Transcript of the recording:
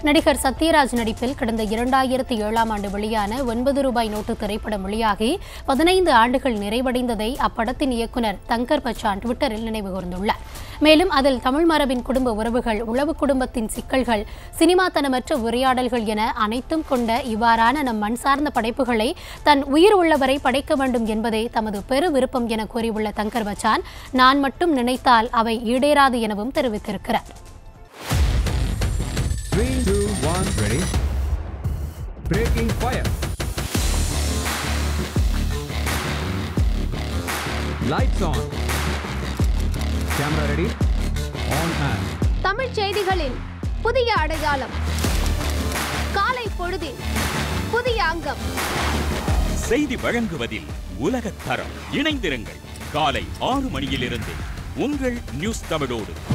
நடிகர் சத்யராஜ் நடிப்பில் கடந்த இரண்டாயிரத்தி ஏழாம் ஆண்டு வெளியான ஒன்பது ரூபாய் நோட்டு திரைப்படம் வெளியாகி பதினைந்து ஆண்டுகள் நிறைவடைந்ததை அப்படத்தின் இயக்குனர் தங்கர் பச்சான் ட்விட்டரில் நினைவு கூர்ந்துள்ளார் மேலும் அதில் தமிழ் மரபின் குடும்ப உறவுகள் உளவு குடும்பத்தின் சிக்கல்கள் சினிமாத்தனமற்ற உரையாடல்கள் என அனைத்தும் கொண்ட இவ்வாறான நம் மண் சார்ந்த படைப்புகளை தன் உயிர் உள்ளவரை படைக்க வேண்டும் என்பதே தமது பெரு விருப்பம் என கூறியுள்ள தங்கர் பச்சான் நான் மட்டும் நினைத்தால் அவை ஈடேறாது எனவும் தெரிவித்திருக்கிறார் Three, two, one, ready. Breaking fire. Lights on. Camera ready. On and. தமிழ்ச் செய்திகளின் புதிய அடையாளம் காலை பொழுதில் புதிய அங்கம் செய்தி வழங்குவதில் உலகத் தரம் இணைந்திருங்கள் காலை ஆறு மணியிலிருந்து உங்கள் நியூஸ் தமிழோடு